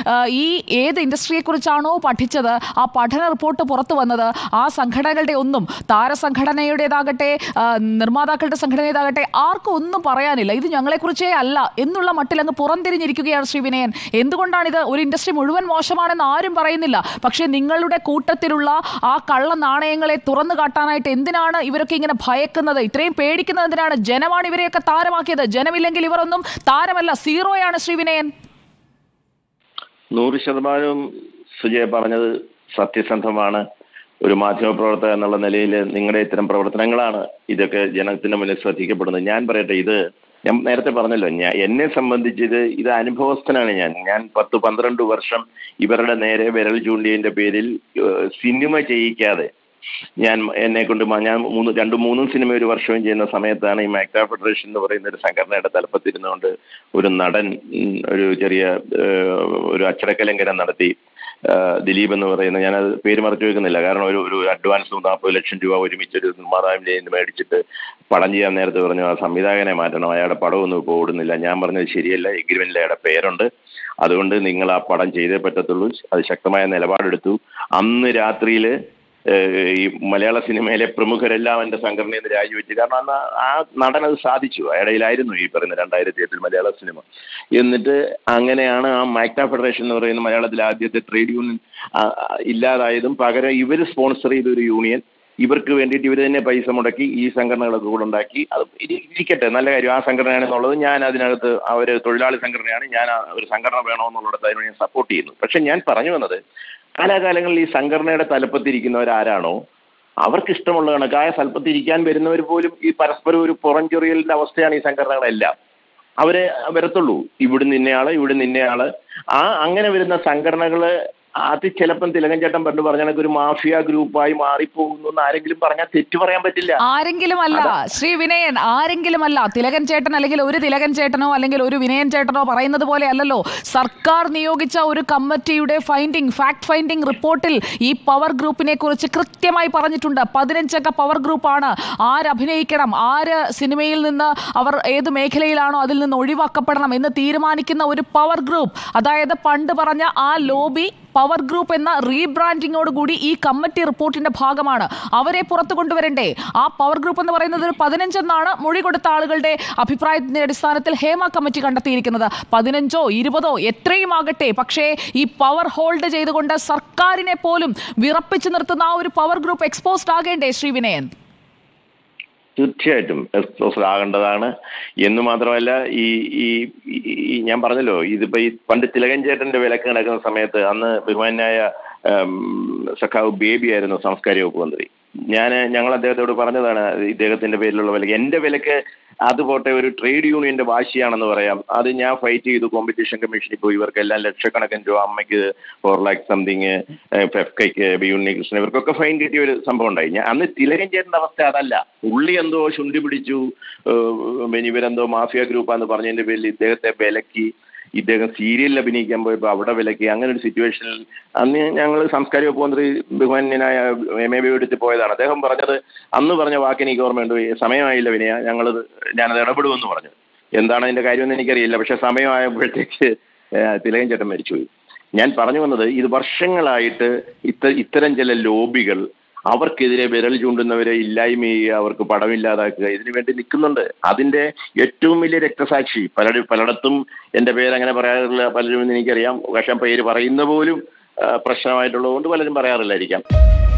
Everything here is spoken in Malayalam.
ആ, ഈ ഏത് ഇൻഡസ്ട്രിയെ കുറിച്ചാണോ പഠിച്ചത് ആ പഠന റിപ്പോർട്ട് പുറത്തു വന്നത് ആ സംഘടനകളുടെ ഒന്നും താരസംഘടനയുടേതാകട്ടെ ആ, നിർമ്മാതാക്കളുടെ സംഘടനയുടേതാകട്ടെ ആർക്കും ഒന്നും പറയാനില്ല ഇത് ഞങ്ങളെക്കുറിച്ചേ അല്ല എന്നുള്ള മട്ടിൽ അങ്ങ് പുറംതിരിഞ്ഞിരിക്കുകയാണ് ശ്രീ വിനയൻ എന്തുകൊണ്ടാണിത് ഒരു ഇൻഡസ്ട്രി മുഴുവൻ മോശമാണെന്ന് ആരും പറയുന്നില്ല പക്ഷേ നിങ്ങളുടെ കൂട്ടത്തിലുള്ള ആ കള്ള നാണയങ്ങളെ തുറന്നു കാട്ടാനായിട്ട് എന്തിനാണ് ഇവരൊക്കെ ഇങ്ങനെ ഭയക്കുന്നത് ഇത്രയും പേടിക്കുന്നത് എന്തിനാണ് ജനമാണ് ഇവരെയൊക്കെ താരമാക്കിയത് ജനമില്ലെങ്കിൽ ഇവരൊന്നും താരമല്ല സീറോയാണ് ശ്രീ വിനയൻ നൂറ് ശതമാനവും സുജയ പറഞ്ഞത് സത്യസന്ധമാണ് ഒരു മാധ്യമപ്രവർത്തക എന്നുള്ള നിലയിൽ നിങ്ങളുടെ ഇത്തരം പ്രവർത്തനങ്ങളാണ് ഇതൊക്കെ ജനത്തിന്റെ മുന്നിൽ ശ്രദ്ധിക്കപ്പെടുന്നത് ഞാൻ പറയട്ടെ ഇത് ഞാൻ നേരത്തെ പറഞ്ഞല്ലോ ഞാൻ എന്നെ സംബന്ധിച്ച് ഇത് ഇത് അനുഭവസ്ഥനാണ് ഞാൻ ഞാൻ പത്ത് പന്ത്രണ്ട് വർഷം ഇവരുടെ നേരെ വിരൽ ചൂണ്ടിയതിന്റെ പേരിൽ ഏഹ്, സിനിമ ചെയ്യിക്കാതെ ഞാൻ എന്നെ കൊണ്ട് മ- ഞാൻ മൂന്ന് രണ്ടും മൂന്നും സിനിമ ഒരു വർഷവും ചെയ്യുന്ന സമയത്താണ് ഈ മാക്ടാ ഫെഡറേഷൻ എന്ന് പറയുന്ന ഒരു സംഘടനയുടെ തലപ്പത്തിരുന്നുകൊണ്ട് ഒരു നടൻ ഉം, ഒരു ചെറിയ ഏഹ്, ഒരു അച്ചടക്കലംഘനം നടത്തി ഏഹ്, ദിലീപ് എന്ന് പറയുന്ന ഞാനത് പേര് മറച്ചു വെക്കുന്നില്ല കാരണം ഒരു ഒരു അഡ്വാൻസ് നാൽപ്പത് ലക്ഷം രൂപ ഒരുമിച്ച് ഒരു നിർമ്മാതാവിൻ്റെ കയ്യിൽ നിന്ന് മേടിച്ചിട്ട് പടം ചെയ്യാൻ നേരത്തെ പറഞ്ഞു ആ സംവിധായകനെ മാറ്റണം അയാളുടെ പടമൊന്നും ഇപ്പോൾ ഓടുന്നില്ല ഞാൻ പറഞ്ഞത് ശരിയല്ല എഗ്രിമെന്റിൽ അയാളുടെ പേരുണ്ട് അതുകൊണ്ട് നിങ്ങൾ ആ പടം ചെയ്തേ പറ്റത്തുള്ളൂ അത് ശക്തമായ നിലപാടെടുത്തു അന്ന് രാത്രിയിൽ ഈ മലയാള സിനിമയിലെ പ്രമുഖരെല്ലാം എൻ്റെ സംഘടനയിൽ നിന്ന് രാജിവെച്ചു കാരണം അന്ന് ആ നടൻ അത് സാധിച്ചു അയാളയിലായിരുന്നു ഈ പറയുന്ന രണ്ടായിരത്തി എട്ടിൽ മലയാള സിനിമ എന്നിട്ട് അങ്ങനെയാണ് ആ മാക്ട ഫെഡറേഷൻ എന്ന് പറയുന്ന മലയാളത്തിലെ ആദ്യത്തെ ട്രേഡ് യൂണിയൻ ആ, ആ, ഇല്ലാതായതും പകരം ഇവർ സ്പോൺസർ ചെയ്ത ഒരു യൂണിയൻ ഇവർക്ക് വേണ്ടിയിട്ട് ഇവർ തന്നെ പൈസ മുടക്കി ഈ സംഘടനകളൊക്കെ കൂടെ ഉണ്ടാക്കി അത് ഇരി- ഇരിക്കട്ടെ നല്ല കാര്യം ആ സംഘടനയാണെന്നുള്ളത് ഞാൻ അതിനകത്ത് അവർ തൊഴിലാളി സംഘടനയാണ് ഞാൻ ആ ഒരു സംഘടന വേണമെന്നുള്ളത് അതിനോട് ഞാൻ സപ്പോർട്ട് ചെയ്യുന്നു പക്ഷെ ഞാൻ പറഞ്ഞു വന്നത് കാലാകാലങ്ങളിൽ ഈ സംഘടനയുടെ തലപ്പത്തിരിക്കുന്നവരാരാണോ അവർക്ക് ഇഷ്ടമുള്ള കണക്കായ സ്ഥലപ്പത്തിരിക്കാൻ വരുന്നവർ പോലും ഈ പരസ്പരം ഒരു പുറംചൊറിയലിന്റെ അവസ്ഥയാണ് ഈ സംഘടനകളെല്ലാം അവരെ വരത്തുള്ളൂ ഇവിടുന്ന് ഇന്നയാള് ഇവിടുന്ന് ഇന്നയാള് ആ അങ്ങനെ വരുന്ന സംഘടനകള് അത് ചിലപ്പം തിലകൻ ചേട്ടൻ പണ്ട് പറഞ്ഞ കണക്ക് ഒരു മാഫിയ ഗ്രൂപ്പായി മാറിപ്പോകുന്നു എന്ന് ആരെങ്കിലും പറഞ്ഞാൽ തെറ്റു പറയാൻ പറ്റില്ല ആരെങ്കിലും അല്ല ശ്രീ വിനയൻ ആരെങ്കിലും അല്ല തിലകൻ ചേട്ടൻ അല്ലെങ്കിൽ ഒരു തിലകൻ ചേട്ടനോ അല്ലെങ്കിൽ ഒരു വിനയൻ ചേട്ടനോ പറയുന്നത് പോലെ അല്ലല്ലോ സർക്കാർ നിയോഗിച്ച ഒരു കമ്മിറ്റിയുടെ ഫൈൻഡിങ് ഫാക്ട് ഫൈൻഡിങ് റിപ്പോർട്ടിൽ ഈ പവർ ഗ്രൂപ്പിനെ കുറിച്ച് കൃത്യമായി പറഞ്ഞിട്ടുണ്ട് പതിനഞ്ചംഗ പവർ ഗ്രൂപ്പാണ് ആരഭിനയിക്കണം ആര് സിനിമയിൽ നിന്ന് അവർ ഏത് മേഖലയിലാണോ അതിൽ നിന്ന് ഒഴിവാക്കപ്പെടണം എന്ന് തീരുമാനിക്കുന്ന ഒരു പവർ ഗ്രൂപ്പ് അതായത് പണ്ട് പറഞ്ഞ ആ ലോബി പവർ ഗ്രൂപ്പ് എന്ന റീബ്രാൻഡിങ്ങോട് കൂടി ഈ കമ്മിറ്റി റിപ്പോർട്ടിന്റെ ഭാഗമാണ് അവരെ പുറത്തു കൊണ്ടുവരണ്ടേ ആ പവർ ഗ്രൂപ്പ് എന്ന് പറയുന്നത് ഒരു പതിനഞ്ചെന്നാണ് മൊഴി കൊടുത്ത ആളുകളുടെ അഭിപ്രായത്തിന്റെ അടിസ്ഥാനത്തിൽ ഹേമ കമ്മിറ്റി കണ്ടെത്തിയിരിക്കുന്നത് പതിനഞ്ചോ ഇരുപതോ എത്രയും ആകട്ടെ പക്ഷേ ഈ പവർ ഹോൾഡ് ചെയ്തുകൊണ്ട് സർക്കാരിനെ പോലും വിറപ്പിച്ചു നിർത്തുന്ന ആ ഒരു പവർ ഗ്രൂപ്പ് എക്സ്പോസ്ഡ് ആകേണ്ടേ ശ്രീ വിനയൻ തീർച്ചയായിട്ടും എക്സ്പോസ്ഡ് ആകേണ്ടതാണ് എന്ന് മാത്രമല്ല ഈ ഈ ഈ- ഈ ഞാൻ പറഞ്ഞല്ലോ ഇതിപ്പോ ഈ പണ്ട് തിലകൻ ചേട്ടന്റെ വിലക്ക് നടക്കുന്ന സമയത്ത് അന്ന് ബഹുമാനായ ഉം, സഖാവ് ബേബി ആയിരുന്നു സാംസ്കാരിക വകുപ്പ് മന്ത്രി ഞാൻ ഞങ്ങൾ അദ്ദേഹത്തോട് പറഞ്ഞതാണ് ഇദ്ദേഹത്തിന്റെ പേരിലുള്ള വിലക്ക് എന്റെ വിലക്ക് അത് പോട്ടെ ഒരു ട്രേഡ് യൂണിയന്റെ വാശിയാണെന്ന് പറയാം അത് ഞാൻ ഫൈറ്റ് ചെയ്തു കോമ്പറ്റീഷൻ കമ്മീഷനിൽ പോയി ഇവർക്കെല്ലാം ലക്ഷക്കണക്കിന് രൂപ അമ്മയ്ക്ക് ഫോർ ലാക്ക് സംതിങ് ഫെഫ്കയ്ക്ക് ബി ഉണ്ണികൃഷ്ണൻ ഇവർക്കൊക്കെ ഫൈൻ കിട്ടിയ ഒരു സംഭവം ഉണ്ടായി ഞാൻ അന്ന് തിലകൻ ചേട്ടന്റെ അവസ്ഥ അതല്ല പുള്ളി എന്തോ ശുണ്ടി പിടിച്ചു ഏഹ് പിന്നെ ഇവരെന്തോ മാഫിയ ഗ്രൂപ്പാന്ന് പറഞ്ഞതിന്റെ പേരിൽ ഇദ്ദേഹത്തെ വിലക്കി ഇദ്ദേഹം സീരിയലിൽ അഭിനയിക്കാൻ പോയപ്പോൾ അവിടെ വിലക്കി അങ്ങനെ ഒരു സിറ്റുവേഷനിൽ അന്ന് ഞങ്ങൾ സാംസ്കാരിക വകുപ്പ് മന്ത്രി ബഹുമാന്യനായ എം എ ബി എടുത്ത് പോയതാണ് അദ്ദേഹം പറഞ്ഞത് അന്ന് പറഞ്ഞ വാക്ക് എനിക്ക് ഓർമ്മയുണ്ട് സമയമായില്ല വിനയ ഞങ്ങളത് ഞാനത് ഇടപെടുമെന്ന് പറഞ്ഞു എന്താണ് അതിന്റെ കാര്യമെന്ന് എനിക്കറിയില്ല പക്ഷെ സമയമായപ്പോഴത്തേക്ക് ഏഹ് തിലകൻ ചേട്ടൻ മരിച്ചുപോയി ഞാൻ പറഞ്ഞു വന്നത് ഇത് വർഷങ്ങളായിട്ട് ഇത്ത ഇത്തരം ചില ലോബികൾ അവർക്കെതിരെ വിരൽ ചൂണ്ടുന്നവരെ ഇല്ലായ്മ ചെയ്യുക അവർക്ക് പടമില്ലാതാക്കുക ഇതിനു വേണ്ടി നിൽക്കുന്നുണ്ട് അതിന്റെ ഏറ്റവും വലിയ രക്തസാക്ഷി പല പലയിടത്തും എന്റെ പേര് അങ്ങനെ പറയാറില്ല പലരും എന്ന് എനിക്കറിയാം പക്ഷെ പേര് പറയുന്ന പോലും ആ, പ്രശ്നമായിട്ടുള്ളത് കൊണ്ട് പലരും പറയാറില്ലായിരിക്കാം